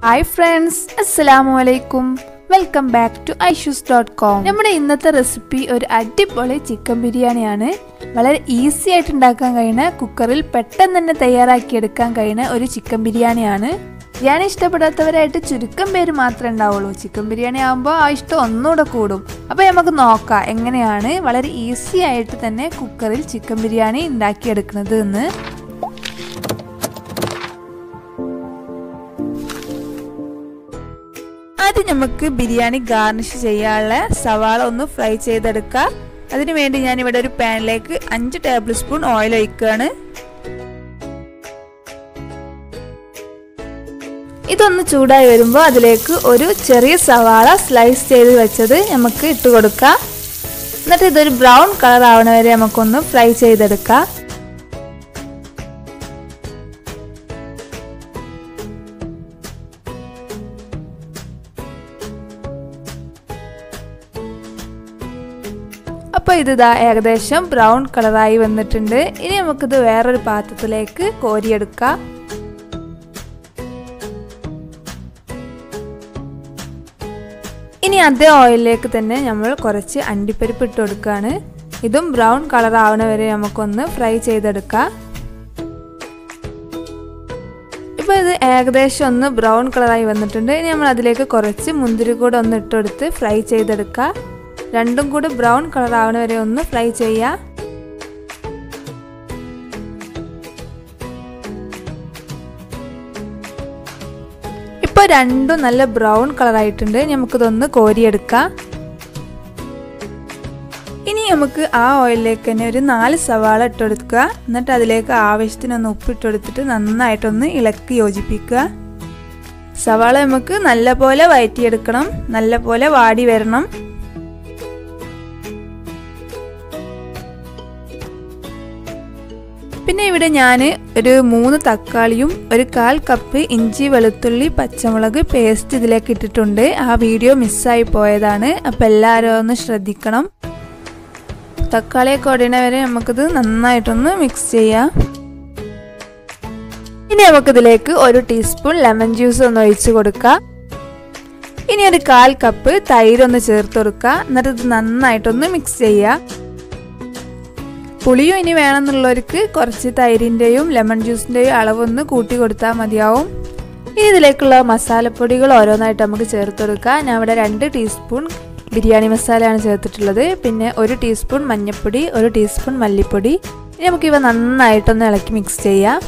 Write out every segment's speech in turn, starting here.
hi friends അസ്സലാമു അലൈക്കും welcome back to Aishu's dot com നമ്മുടെ ഇന്നത്തെ റെസിപ്പി ഒരു അടിപൊളി ചിക്കൻ ബിരിയാണിയാണ് വളരെ ഈസി ആയിട്ട് ഉണ്ടാക്കാൻ കഴിയുന്ന കുക്കറിൽ പെട്ടെന്ന് തന്നെ തയ്യാറാക്കിയെടുക്കാൻ കഴിയുന്ന ഒരു ചിക്കൻ ബിരിയാണിയാണ് ബിരിയാണി ഇഷ്ടപ്പെടാത്തവരായിട്ട് ചുരുക്കം പേര് മാത്രമേ ഉണ്ടാവുള്ളൂ ചിക്കൻ ബിരിയാണി ആകുമ്പോൾ ആ ഇഷ്ടം ഒന്നുകൂടെ കൂടും അപ്പോൾ നമുക്ക് നോക്കാം എങ്ങനെയാണ് വളരെ ഈസി ആയിട്ട് തന്നെ കുക്കറിൽ ചിക്കൻ ബിരിയാണി ഉണ്ടാക്കിയെടുക്കുന്നത് എന്ന് ആദ്യം നമുക്ക് ബിരിയാണി ഗാർണിഷ് ചെയ്യാനുള്ള സവാള ഒന്ന് ഫ്രൈ ചെയ്തെടുക്കാം അതിനു വേണ്ടി ഞാൻ ഇവിടെ ഒരു പാനിലേക്ക് അഞ്ച് ടേബിൾ സ്പൂൺ ഓയിൽ ഒഴിക്കുകയാണ് ഇതൊന്ന് ചൂടായി വരുമ്പോൾ അതിലേക്ക് ഒരു ചെറിയ സവാള സ്ലൈസ് ചെയ്ത് വെച്ചത് നമുക്ക് ഇട്ട് കൊടുക്കാം എന്നിട്ട് ഇതൊരു ബ്രൗൺ കളർ ആവണ വരെ നമുക്കൊന്ന് ഫ്രൈ ചെയ്തെടുക്കാം അപ്പോൾ ഇത് ഇതാ ഏകദേശം ബ്രൗൺ കളറായി വന്നിട്ടുണ്ട് ഇനി നമുക്കിത് വേറൊരു പാത്രത്തിലേക്ക് കോരിയെടുക്കാം ഇനി അതേ ഓയിലിലേക്ക് തന്നെ നമ്മൾ കുറച്ച് അണ്ടിപ്പരിപ്പ് ഇട്ട് കൊടുക്കുകയാണ് ഇതും ബ്രൗൺ കളർ ആവണ വരെ നമുക്കൊന്ന് ഫ്രൈ ചെയ്തെടുക്കാം ഇപ്പോൾ ഇത് ഏകദേശം ഒന്ന് ബ്രൗൺ കളറായി വന്നിട്ടുണ്ട് ഇനി നമ്മൾ അതിലേക്ക് കുറച്ച് മുന്തിരി കൂടെ ഒന്ന് ഇട്ടെടുത്ത് ഫ്രൈ ചെയ്തെടുക്കാം രണ്ടും കൂടി ബ്രൗൺ കളർ ആവണ വരെ ഒന്ന് ഫ്രൈ ചെയ്യുക ഇപ്പോൾ രണ്ടും നല്ല ബ്രൗൺ കളർ ആയിട്ടുണ്ട് നമുക്കിതൊന്ന് കോരിയെടുക്കാം ഇനി നമുക്ക് ആ ഓയിലിലേക്ക് തന്നെ ഒരു നാല് സവാള ഇട്ടെടുക്കുക എന്നിട്ട് അതിലേക്ക് ആവശ്യത്തിനൊന്ന് ഉപ്പിട്ടെടുത്തിട്ട് നന്നായിട്ടൊന്ന് ഇളക്കി യോജിപ്പിക്കുക സവാള നമുക്ക് നല്ലപോലെ വയറ്റിയെടുക്കണം നല്ലപോലെ വാടി വരണം പിന്നെ ഇവിടെ ഞാൻ ഒരു മൂന്ന് തക്കാളിയും ഒരു കാൽ കപ്പ് ഇഞ്ചി വെളുത്തുള്ളി പച്ചമുളക് പേസ്റ്റ് ഇതിലേക്ക് ഇട്ടിട്ടുണ്ട് ആ വീഡിയോ മിസ്സായി പോയതാണ് അപ്പം എല്ലാവരും ഒന്ന് ശ്രദ്ധിക്കണം തക്കാളിയൊക്കെ ഒടിയണ വരെ നമുക്കിത് നന്നായിട്ടൊന്ന് മിക്സ് ചെയ്യാം ഇനി നമുക്കിതിലേക്ക് ഒരു ടീസ്പൂൺ ലെമൺ ജ്യൂസ് ഒന്ന് ഒഴിച്ച് കൊടുക്കാം ഇനി ഒരു കാൽ കപ്പ് തൈര് ഒന്ന് ചേർത്ത് കൊടുക്കുക എന്നിട്ട് ഇത് നന്നായിട്ടൊന്ന് മിക്സ് ചെയ്യുക പുളിയും ഇനി വേണമെന്നുള്ളവർക്ക് കുറച്ച് തൈരിൻ്റെയും ലെമൺ ജ്യൂസിൻ്റെയും അളവൊന്ന് കൂട്ടി കൊടുത്താൽ മതിയാവും ഇനി ഇതിലേക്കുള്ള മസാലപ്പൊടികൾ ഓരോന്നായിട്ട് നമുക്ക് ചേർത്ത് കൊടുക്കാം ഞാൻ ഇവിടെ രണ്ട് ടീസ്പൂൺ ബിരിയാണി മസാലയാണ് ചേർത്തിട്ടുള്ളത് പിന്നെ ഒരു ടീസ്പൂൺ മഞ്ഞൾപ്പൊടി ഒരു ടീസ്പൂൺ മല്ലിപ്പൊടി ഇനി നമുക്കിവ നന്നായിട്ടൊന്ന് ഇളക്കി മിക്സ് ചെയ്യാം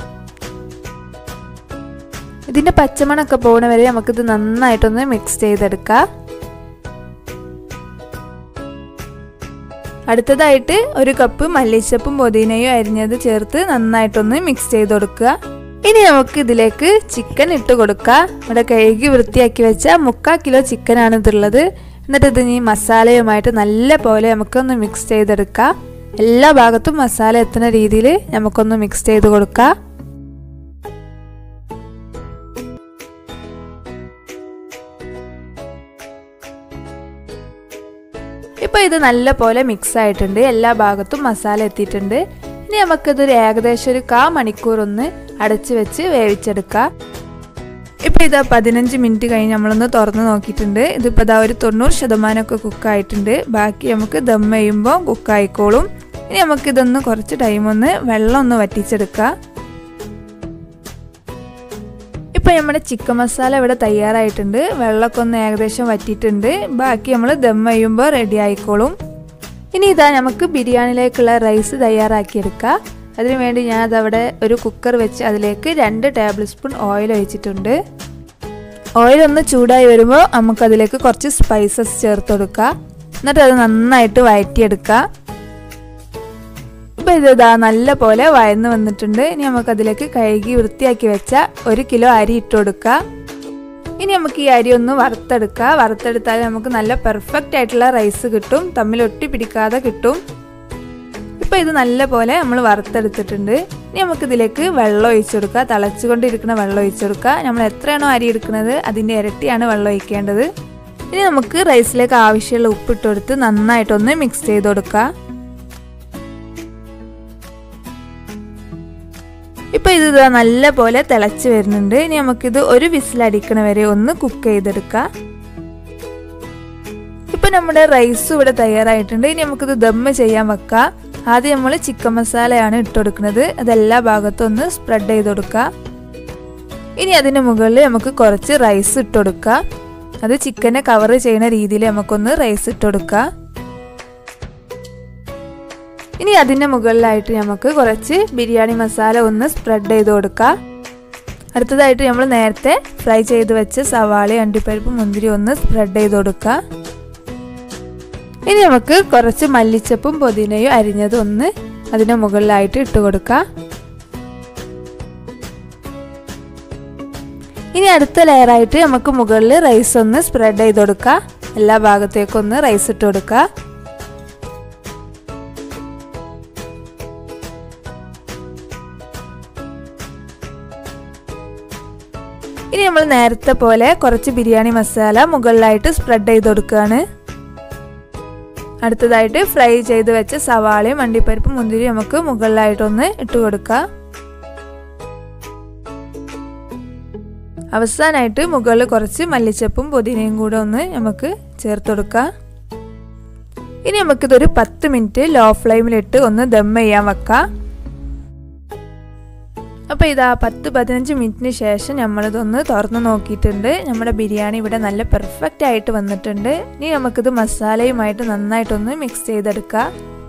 ഇതിൻ്റെ പച്ചമണമൊക്കെ പോകുന്ന വരെ നമുക്കിത് നന്നായിട്ടൊന്ന് മിക്സ് ചെയ്തെടുക്കാം അടുത്തതായിട്ട് ഒരു കപ്പ് മല്ലിച്ചപ്പും പുതിനയും അരിഞ്ഞത് ചേർത്ത് നന്നായിട്ടൊന്ന് മിക്സ് ചെയ്ത് കൊടുക്കുക ഇനി നമുക്ക് ഇതിലേക്ക് ചിക്കൻ ഇട്ട് കൊടുക്കുക ഇവിടെ കഴുകി വൃത്തിയാക്കി വെച്ച മുക്കാൽ കിലോ ചിക്കനാണ് ഇതുള്ളത് എന്നിട്ട് ഇത് ഈ മസാലയുമായിട്ട് നല്ല പോലെ നമുക്കൊന്ന് മിക്സ് ചെയ്തെടുക്കാം എല്ലാ ഭാഗത്തും മസാല എത്തുന്ന രീതിയിൽ നമുക്കൊന്ന് മിക്സ് ചെയ്ത് കൊടുക്കാം ഇപ്പോൾ ഇത് നല്ല പോലെ മിക്സ് ആയിട്ടുണ്ട് എല്ലാ ഭാഗത്തും മസാല എത്തിയിട്ടുണ്ട് ഇനി നമുക്കിതൊരു ഏകദേശം ഒരു കാ മണിക്കൂർ ഒന്ന് അടച്ചു വെച്ച് വേവിച്ചെടുക്കാം ഇപ്പോൾ ഇതാ പതിനഞ്ച് മിനിറ്റ് കഴിഞ്ഞ് നമ്മളൊന്ന് തുറന്ന് നോക്കിയിട്ടുണ്ട് ഇതിപ്പോൾ ഇതാ ഒരു തൊണ്ണൂറ് ശതമാനമൊക്കെ കുക്കായിട്ടുണ്ട് ബാക്കി നമുക്ക് ദം ചെയ്യുമ്പോൾ കുക്കായിക്കോളും ഇനി നമുക്കിതൊന്ന് കുറച്ച് ടൈം ഒന്ന് വെള്ളം ഒന്ന് വറ്റിച്ചെടുക്കാം ഇപ്പോൾ നമ്മുടെ ചിക്കൻ മസാല ഇവിടെ തയ്യാറായിട്ടുണ്ട് വെള്ളമൊക്കെ ഒന്ന് ഏകദേശം വറ്റിയിട്ടുണ്ട് ബാക്കി നമ്മൾ ദം ചെയ്യുമ്പോൾ റെഡി ആയിക്കോളും ഇനി ഇതാ നമുക്ക് ബിരിയാണിയിലേക്കുള്ള റൈസ് തയ്യാറാക്കിയെടുക്കാം അതിനു വേണ്ടി ഞാൻ അതവിടെ ഒരു കുക്കർ വെച്ച് അതിലേക്ക് രണ്ട് ടേബിൾ സ്പൂൺ ഓയിൽ ഒഴിച്ചിട്ടുണ്ട് ഓയിൽ ഒന്ന് ചൂടായി വരുമ്പോൾ നമുക്കതിലേക്ക് കുറച്ച് സ്പൈസസ് ചേർത്ത് കൊടുക്കുക എന്നിട്ട് അത് നന്നായിട്ട് വഴറ്റിയെടുക്കുക ഇപ്പം ഇത് ഇതാ നല്ല പോലെ വയന്ന് വന്നിട്ടുണ്ട് ഇനി നമുക്കതിലേക്ക് കഴുകി വൃത്തിയാക്കി വെച്ച ഒരു കിലോ അരി ഇട്ട് കൊടുക്കുക ഇനി നമുക്ക് ഈ അരി ഒന്ന് വറുത്തെടുക്കുക വറുത്തെടുത്താൽ നമുക്ക് നല്ല പെർഫെക്റ്റ് ആയിട്ടുള്ള റൈസ് കിട്ടും തമ്മിൽ ഒട്ടി പിടിക്കാതെ കിട്ടും ഇപ്പം ഇത് നല്ല പോലെ നമ്മൾ വറുത്തെടുത്തിട്ടുണ്ട് ഇനി നമുക്കിതിലേക്ക് വെള്ളം ഒഴിച്ചു കൊടുക്കുക തിളച്ചുകൊണ്ടിരിക്കുന്ന വെള്ളം ഒഴിച്ചു കൊടുക്കുക നമ്മൾ എത്രയാണോ അരി എടുക്കുന്നത് അതിൻ്റെ ഇരട്ടിയാണ് വെള്ളം ഒഴിക്കേണ്ടത് ഇനി നമുക്ക് റൈസിലേക്ക് ആവശ്യമുള്ള ഉപ്പിട്ട് കൊടുത്ത് നന്നായിട്ടൊന്ന് മിക്സ് ചെയ്ത് കൊടുക്കുക ഇപ്പോൾ ഇത് ഇതാ നല്ല പോലെ തിളച്ച് വരുന്നുണ്ട് ഇനി നമുക്കിത് ഒരു വിസിലടിക്കണ വരെ ഒന്ന് കുക്ക് ചെയ്തെടുക്കാം ഇപ്പം നമ്മുടെ റൈസ് ഇവിടെ തയ്യാറായിട്ടുണ്ട് ഇനി നമുക്കിത് ദമ്മ് ചെയ്യാൻ വെക്കാം ആദ്യം നമ്മൾ ചിക്കൻ മസാലയാണ് ഇട്ട് കൊടുക്കുന്നത് അത് എല്ലാ ഭാഗത്തും ഒന്ന് സ്പ്രെഡ് ചെയ്ത് കൊടുക്കുക ഇനി അതിന് മുകളിൽ നമുക്ക് കുറച്ച് റൈസ് ഇട്ട് കൊടുക്കുക അത് ചിക്കനെ കവർ ചെയ്യുന്ന രീതിയിൽ നമുക്കൊന്ന് റൈസ് ഇട്ട് കൊടുക്കുക ഇനി അതിൻ്റെ മുകളിലായിട്ട് നമുക്ക് കുറച്ച് ബിരിയാണി മസാല ഒന്ന് സ്പ്രെഡ് ചെയ്ത് കൊടുക്കാം അടുത്തതായിട്ട് നമ്മൾ നേരത്തെ ഫ്രൈ ചെയ്ത് വെച്ച് സവാള അണ്ടിപ്പരിപ്പ് മുന്തിരി ഒന്ന് സ്പ്രെഡ് ചെയ്ത് കൊടുക്കുക ഇനി നമുക്ക് കുറച്ച് മല്ലിച്ചപ്പും പുതിനയും അരിഞ്ഞതും ഒന്ന് അതിൻ്റെ മുകളിലായിട്ട് ഇട്ട് കൊടുക്കാം ഇനി അടുത്ത ലെയറായിട്ട് നമുക്ക് മുകളിൽ റൈസ് ഒന്ന് സ്പ്രെഡ് ചെയ്ത് കൊടുക്കുക എല്ലാ ഭാഗത്തേക്കും ഒന്ന് റൈസ് ഇട്ട് കൊടുക്കുക ഇനി നമ്മൾ നേരത്തെ പോലെ കുറച്ച് ബിരിയാണി മസാല മുകളിലായിട്ട് സ്പ്രെഡ് ചെയ്ത് കൊടുക്കുകയാണ് അടുത്തതായിട്ട് ഫ്രൈ ചെയ്ത് വെച്ച സവാളയും അണ്ടിപ്പരിപ്പും മുന്തിരി നമുക്ക് മുകളിലായിട്ടൊന്ന് ഇട്ട് കൊടുക്കാം അവസാനമായിട്ട് മുകളിൽ കുറച്ച് മല്ലിച്ചപ്പും പുതിനയും കൂടെ ഒന്ന് നമുക്ക് ചേർത്ത് കൊടുക്കാം ഇനി നമുക്കിതൊരു പത്ത് മിനിറ്റ് ലോ ഫ്ലെയിമിലിട്ട് ഒന്ന് ദം ചെയ്യാൻ വെക്കാം അപ്പോൾ ഇതാ പത്ത് പതിനഞ്ച് മിനിറ്റിന് ശേഷം നമ്മളിതൊന്ന് തുറന്ന് നോക്കിയിട്ടുണ്ട് നമ്മുടെ ബിരിയാണി ഇവിടെ നല്ല പെർഫെക്റ്റ് ആയിട്ട് വന്നിട്ടുണ്ട് ഇനി നമുക്കിത് മസാലയുമായിട്ട് നന്നായിട്ടൊന്ന് മിക്സ് ചെയ്തെടുക്കാം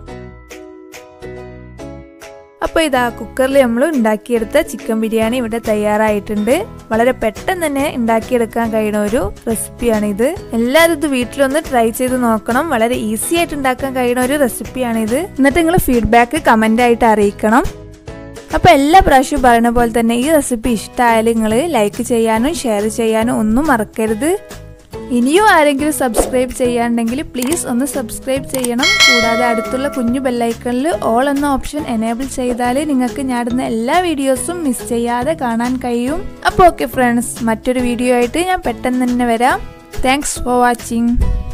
അപ്പോൾ ഇതാ കുക്കറിൽ നമ്മൾ ഉണ്ടാക്കിയെടുത്ത ചിക്കൻ ബിരിയാണി ഇവിടെ തയ്യാറായിട്ടുണ്ട് വളരെ പെട്ടെന്ന് തന്നെ ഉണ്ടാക്കിയെടുക്കാൻ കഴിയുന്ന ഒരു റെസിപ്പിയാണ് ഇത് എല്ലാവരും ഇത് വീട്ടിലൊന്ന് ട്രൈ ചെയ്ത് നോക്കണം വളരെ ഈസി ആയിട്ട് ഉണ്ടാക്കാൻ കഴിയുന്ന ഒരു റെസിപ്പിയാണ് ഇത് എന്നിട്ട് നിങ്ങൾ ഫീഡ്ബാക്ക് കമൻ്റ് ആയിട്ട് അറിയിക്കണം അപ്പോൾ എല്ലാ പ്രാവശ്യവും പറയുന്ന പോലെ തന്നെ ഈ റെസിപ്പി ഇഷ്ടമായാലും നിങ്ങൾ ലൈക്ക് ചെയ്യാനും ഷെയർ ചെയ്യാനും ഒന്നും മറക്കരുത് ഇനിയും ആരെങ്കിലും സബ്സ്ക്രൈബ് ചെയ്യാണ്ടെങ്കിൽ പ്ലീസ് ഒന്ന് സബ്സ്ക്രൈബ് ചെയ്യണം കൂടാതെ അടുത്തുള്ള കുഞ്ഞു ബെല്ലൈക്കണിൽ ഓൾ എന്ന ഓപ്ഷൻ എനേബിൾ ചെയ്താൽ നിങ്ങൾക്ക് ഞാടുന്ന എല്ലാ വീഡിയോസും മിസ് ചെയ്യാതെ കാണാൻ കഴിയും അപ്പോൾ ഓക്കെ ഫ്രണ്ട്സ് മറ്റൊരു വീഡിയോ ആയിട്ട് ഞാൻ പെട്ടെന്ന് തന്നെ വരാം താങ്ക്സ് ഫോർ വാച്ചിങ്